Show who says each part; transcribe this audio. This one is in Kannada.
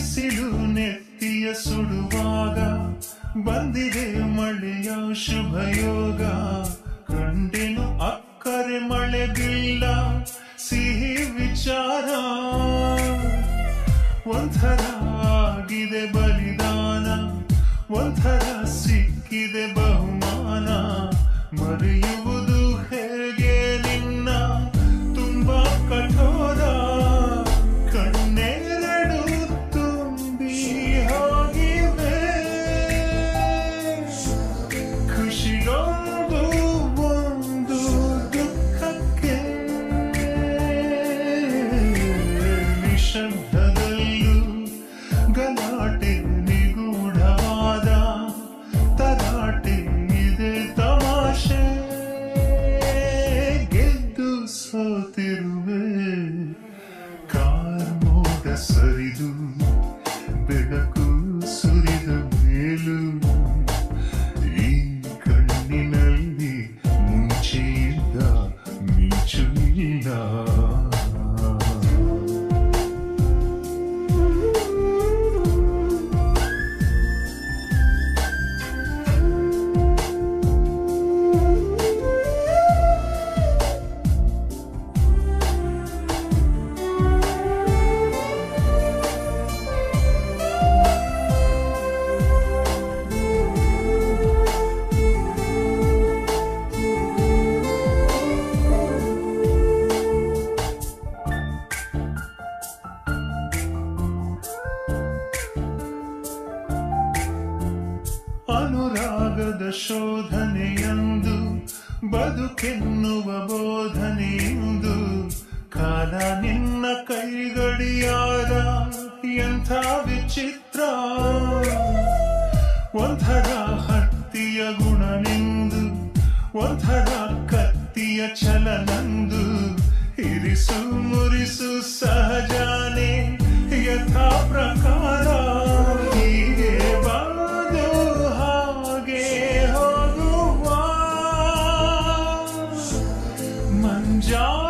Speaker 1: ಬಿಸಿಲು ನೆತ್ತಿಯ ಸುಡುವಾಗ ಬಂದಿದೆ ಮಳೆಯ ಶುಭ ಯೋಗ ಕಂಡೆನು ಅಕ್ಕರೆ ಮಳೆ ಬಿಲ್ಲ ಸಿಹಿ ವಿಚಾರ ಒಂಥರ ಆಗಿದೆ ಬಲಿದಾನ ಒಂಥರ ಸಿಕ್ಕಿದೆ ಬಹುಮಾನ ಮರೆಯುವುದು ಹೇಗೆ ನಿನ್ನ ತುಂಬಾ ಕಠೋರ ಕಣ್ಣೆರಡು ತುಂಬಿ ಹೋಗಿವೆ ಖುಷಿಗೊಂದು ಒಂದು ದುಃಖಕ್ಕೆ ನಿಶಬ್ದದಲ್ಲೂ ಗಲಾಟೆ ನಿಗೂಢವಾದ ತರಾಟೆ ಇದೆ ತಮಾಷೆ ಗೆದ್ದು ಸೋತಿರುವೆ ಕಾರ್ಮೋಡ ಸರಿದು ಬೆಳಕು ಸುರಿದ ಮೇಲೂ ಈ ಕಣ್ಣಿನಲ್ಲಿ ಮುಂಚೆಯಿಂದ ಮಿಂಚು ಇಲ್ಲ ಅನುರಾಗದ ಶೋಧನೆಯಂದು ಬದುಕೆನ್ನುವ ಬೋಧನೆಯೆಂದು ಕಾಲ ನಿನ್ನ ಕೈಗಡಿಯಾರ ಎಂಥ ವಿಚಿತ್ರ ಒಂಥರ ಹತ್ತಿಯ ಗುಣನೆಂದು ಒಂಥರ ಕತ್ತಿಯ ಛಲನಂದು ಇರಿಸು ಮುರಿಸು ಸಹಜಾನೆ ಯಥಾ ಪ್ರಕಾರ ಹೀಗೆ ಬಾದು ಹಾಗೆ ಹೋಗುವ ಮಂಜಾ